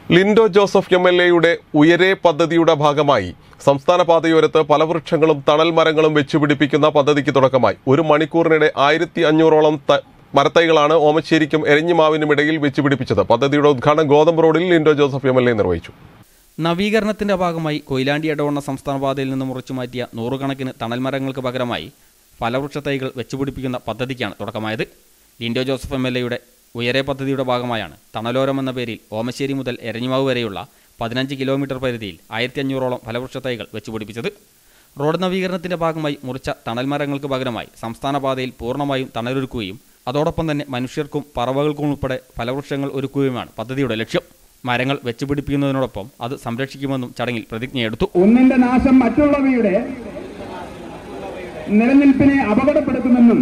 Lindo Joseph M L എയുടെ ഉയരെ പദ്ധതിയുടെ ഭാഗമായി സംസ്ഥാന പാതയോരത്ത് പല വൃക്ഷങ്ങളും തണൽ മരങ്ങളും വെച്ചുപിടിപ്പിക്കുന്ന പദ്ധതിക്ക് തുടക്കമായി ഒരു മണിക്കൂറിനിടെ ആയിരത്തി അഞ്ഞൂറോളം ത- മരത്തൈകളാണ് ഓമശ്ശേരിക്കും എരഞ്ഞിമാവിനും ഇടയിൽ വെച്ചുപിടിപ്പിച്ചത് പദ്ധതിയുടെ ഉദ്ഘാടനം ഗോതമ്പ് റോഡിൽ Lindo Joseph M L A നിർവഹിച്ചു നവീകരണത്തിന്റെ ഭാഗമായി കൊയിലാണ്ടി ഇടവണ്ണ സംസ്ഥാന പാതയിൽ നിന്ന് മുറിച്ചു മാറ്റിയ നൂറുകണക്കിന് തണൽമരങ്ങൾക്ക് പകരമായി ഫലവൃക്ഷ തൈകൾ വെച്ചുപിടിപ്പിക്കുന്ന പദ്ധതിക്കാണ് തുടക്കമായത് ലിൻഡോ ജോസഫ് എം എൽ എയുടെ ഉയരെ പദ്ധതിയുടെ ഭാഗമായാണ് തണലോരം എന്ന പേരിൽ ഓമശ്ശേരി മുതൽ എരഞ്ഞിമാവ് വരെയുള്ള പതിനഞ്ച് കിലോമീറ്റർ പരിധിയിൽ ആയിരത്തി അഞ്ഞൂറോളം ഫലവൃക്ഷ തൈകൾ വെച്ചുപിടിപ്പിച്ചത് റോഡ് നവീകരണത്തിന്റെ ഭാഗമായി മുറിച്ച തണൽമരങ്ങൾക്ക് പകരമായി സംസ്ഥാന പാതയിൽ പൂർണ്ണമായും തണലൊരുക്കുകയും അതോടൊപ്പം തന്നെ മനുഷ്യർക്കും പറവകൾക്കും ഉൾപ്പെടെ ഫലവൃക്ഷങ്ങൾ ഒരുക്കുകയുമാണ് പദ്ധതിയുടെ ലക്ഷ്യം മരങ്ങൾ വെച്ചുപിടിപ്പിക്കുന്നതിനോടൊപ്പം അത് സംരക്ഷിക്കുമെന്നും ചടങ്ങിൽ പ്രതിജ്ഞയെടുത്തു ഒന്നിന്റെ നാശം മറ്റുള്ളവയുടെ നിലനിൽപ്പിനെ അപകടപ്പെടുത്തുമെന്നും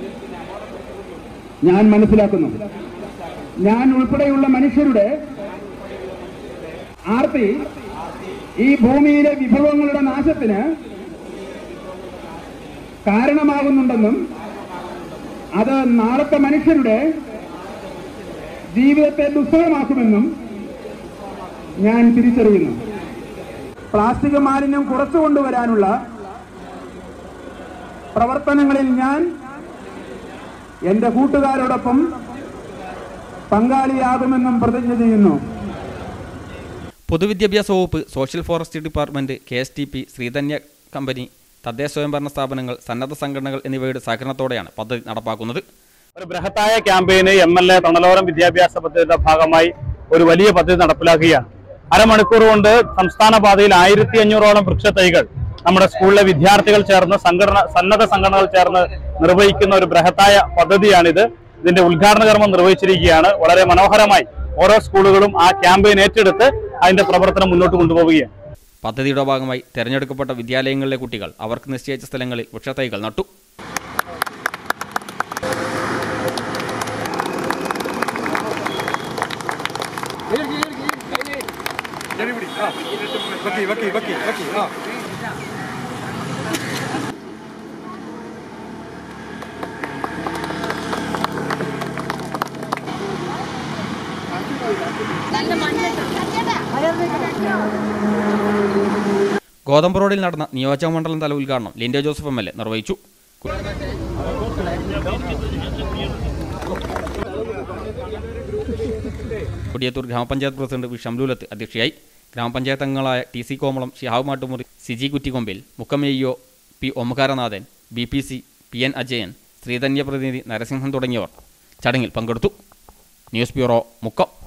ഞാൻ മനസ്സിലാക്കുന്നു ഞാൻ ഉൾപ്പെടെയുള്ള മനുഷ്യരുടെ ആർത്തി ഈ ഭൂമിയിലെ വിഭവങ്ങളുടെ നാശത്തിന് കാരണമാകുന്നുണ്ടെന്നും അത് നാളത്തെ മനുഷ്യരുടെ ജീവിതത്തെ ദുസ്സഹമാക്കുമെന്നും ഞാൻ തിരിച്ചറിയുന്നു പ്ലാസ്റ്റിക് മാലിന്യം കുറച്ചു കൊണ്ടുവരാനുള്ള പ്രവർത്തനങ്ങളിൽ ഞാൻ എന്റെ കൂട്ടുകാരോടൊപ്പം പങ്കാളിയാകുമെന്നും പ്രതിജ്ഞ ചെയ്യുന്നു പൊതുവിദ്യാഭ്യാസ വകുപ്പ് social forest department K S T P Sreedhanya company തദ്ദേശ സ്വയംഭരണ സ്ഥാപനങ്ങൾ സന്നദ്ധ സംഘടനകൾ എന്നിവയുടെ സഹകരണത്തോടെയാണ് പദ്ധതി നടപ്പാക്കുന്നത് ഒരു ബൃഹത്തായ ക്യാമ്പയിന് എം എൽ എ തണലോരം വിദ്യാഭ്യാസ പദ്ധതിയുടെ ഭാഗമായി ഒരു വലിയ പദ്ധതി നടപ്പിലാക്കുകയാണ് അരമണിക്കൂർ കൊണ്ട് സംസ്ഥാന പാതയിൽ ആയിരത്തി അഞ്ഞൂറോളം വൃക്ഷത്തൈകൾ നമ്മുടെ സ്കൂളിലെ വിദ്യാർത്ഥികൾ ചേർന്ന് സംഘടന സന്നദ്ധ സംഘടനകൾ ചേർന്ന് നിർവഹിക്കുന്ന ഒരു ബൃഹത്തായ പദ്ധതിയാണിത് ഇതിന്റെ ഉദ്ഘാടന കർമ്മം നിർവഹിച്ചിരിക്കുകയാണ് വളരെ മനോഹരമായി ഓരോ സ്കൂളുകളും ആ ക്യാമ്പയിൻ ഏറ്റെടുത്ത് അതിന്റെ പ്രവർത്തനം മുന്നോട്ട് കൊണ്ടുപോവുകയാണ് പദ്ധതിയുടെ ഭാഗമായി തെരഞ്ഞെടുക്കപ്പെട്ട വിദ്യാലയങ്ങളിലെ കുട്ടികൾ അവർക്ക് നിശ്ചയിച്ച സ്ഥലങ്ങളിൽ വൃക്ഷത്തൈകൾ നട്ടു ഗോതമ്പ് റോഡിൽ നടന്ന നിയോജക മണ്ഡലം തല ഉദ്ഘാടനം Lindo Joseph M L A നിർവഹിച്ചു കൊടിയത്തൂർ ഗ്രാമപഞ്ചായത്ത് പ്രസിഡന്റ് വി ഷംലൂലത്ത് അധ്യക്ഷയായി ഗ്രാമപഞ്ചായത്ത് അംഗങ്ങളായ ടി സി കോമളം ഷിഹാബ് മാട്ടുമുറി സിജി കുറ്റിക്കൊമ്പിൽ മുക്കമെയ്യോ P Omkaranathan B P C P N Ajayan Sreedhanya പ്രതിനിധി നരസിംഹൻ തുടങ്ങിയവർ ചടങ്ങിൽ പങ്കെടുത്തു ന്യൂസ് ബ്യൂറോ മുക്കം